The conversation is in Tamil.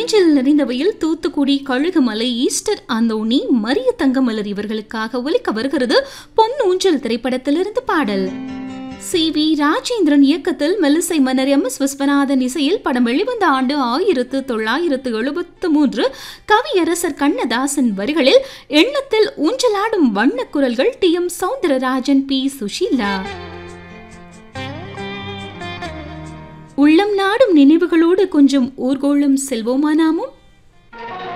நெஞ்சில் நிறைந்தவையில் தூத்துக்குடி கழுகுமலை ஈஸ்டர் அந்தோணி மரிய தங்கமலர் இவர்களுக்காக ஒலிக்க வருகிறது பொன் ஊஞ்சல் திரைப்படத்திலிருந்து பாடல் சி வி ராஜேந்திரன் இயக்கத்தில் மெல்லிசை மன்னர் எம் எஸ் விஸ்வநாதன் இசையில் படம் வெளிவந்த ஆண்டு ஆயிரத்து தொள்ளாயிரத்து எழுபத்து மூன்று கவியரசர் கண்ணதாசன் வரிகளில் எண்ணத்தில் ஊஞ்சலாடும் வண்ணக் குரல்கள் T M Soundararajan P Susheela உள்ளம் நாடும் நினைவுகளோடு கொஞ்சம் ஊர்கோளும் செல்வோமா நாமும்